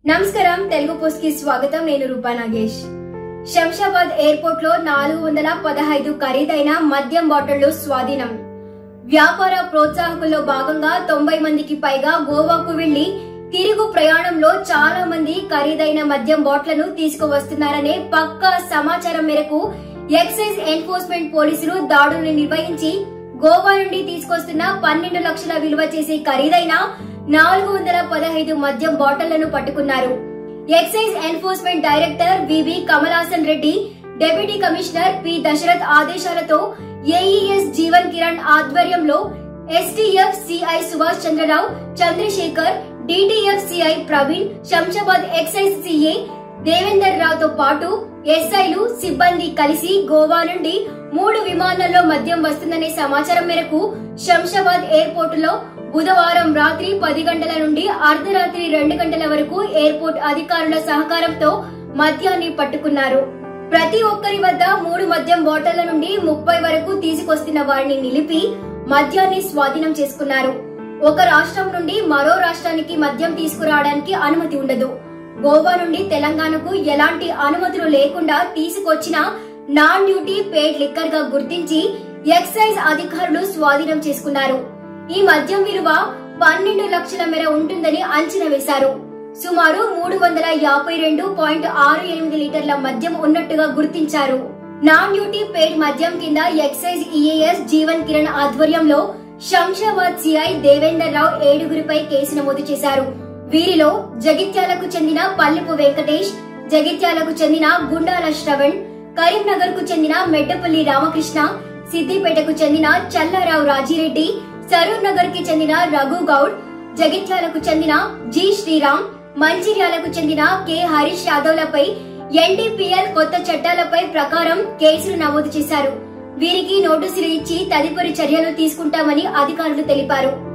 నమస్కారం తెలుగు పోస్ట్ కి స్వాగతం నేను రూపా నాగేష్ శంషాబాద్ ఎయిర్పోర్ట్ లో నాలుగు వందల పదహైదు ఖరీదైన మద్యం బాటిళ్లు స్వాధీనం వ్యాపార ప్రోత్సాహకుల్లో భాగంగా తొంభై మందికి పైగా గోవాకు వెళ్లి తిరుగు ప్రయాణంలో చాలా మంది ఖరీదైన మద్యం బాట్లను తీసుకువస్తున్నారనే పక్కా సమాచారం మేరకు ఎక్సైజ్ ఎన్ఫోర్స్మెంట్ పోలీసులు దాడులు నిర్వహించి గోవా నుండి తీసుకొస్తున్న పన్నెండు లక్షల విలువ చేసే ఖరీదైన నాలుగు వందల పదహైదు మద్యం బాటిళ్లను పట్టుకున్నారు excise enforcement director V V Kamalasan Reddy deputy commissioner P Dasharath ఆదేశాలతో ఏఈఎస్ జీవన్ కిరణ్ ఆధ్వర్యంలో STF CI Subhash Chandrarao Chandrashekar DTF CI Praveen Shamshabad excise CA Devender రావుతో పాటు ఎస్ఐలు సిబ్బంది కలిసి గోవా నుండి మూడు విమానాల్లో మద్యం వస్తుందనే సమాచారం మేరకు శంషాబాద్ ఎయిర్పోర్ట్ లో బుధవారం రాత్రి పది గంటల నుండి అర్ధరాత్రి రెండు గంటల వరకు ఎయిర్పోర్ట్ అధికారుల సహకారంతో మద్యాన్ని పట్టుకున్నారు ప్రతి ఒక్కరి వద్ద మూడు మద్యం బాటళ్ల నుండి ముప్పై వరకు తీసుకొస్తున్న వారిని నిలిపి మద్యాన్ని స్వాధీనం చేసుకున్నారు ఒక రాష్ట్రం నుండి మరో రాష్ట్రానికి మద్యం తీసుకురావడానికి అనుమతి ఉండదు గోవా నుండి తెలంగాణకు ఎలాంటి అనుమతులు లేకుండా తీసుకొచ్చిన నాన్ డ్యూటీ పేడ్ లిక్కర్ గా గుర్తించి ఎక్సైజ్ అధికారులు స్వాధీనం చేసుకున్నారు ఈ మద్యం విలువ పన్నెండు లక్షల మేర ఉంటుందని అంచనా వేశారు సుమారు మూడు వందల యాభై రెండు పాయింట్ ఆరు ఎనిమిది లీటర్ల మద్యం ఉన్నట్టుగా గుర్తించారు నాన్ డ్యూటీ పేడ్ మద్యం కింద ఎక్సైజ్ ఈఏఎస్ జీవన్ కిరణ్ ఆధ్వర్యంలో శంషాబాద్ సిఐ దేవేందర్ రావు ఏడుగురిపై కేసు నమోదు చేశారు వీరిలో జగిత్యాలకు చెందిన పల్లెపు వెంకటేష్ జగిత్యాలకు చెందిన గుండాల శ్రవణ్ కరీంనగర్ కు చెందిన మెడ్డపల్లి రామకృష్ణ సిద్దిపేటకు చెందిన చల్లారావు రాజిరెడ్డి సరూర్ నగర్ కి చెందిన రఘు గౌడ్ జగిత్యాలకు చెందిన జి శ్రీరామ్ మంచిర్యాలకు చెందిన కె హరీష్ యాదవ్లపై ఎన్డీపీఎల్ కొత్త చట్టాలపై ప్రకారం కేసులు నమోదు చేశారు వీరికి నోటీసులు ఇచ్చి తదుపరి చర్యలు తీసుకుంటామని అధికారులు తెలిపారు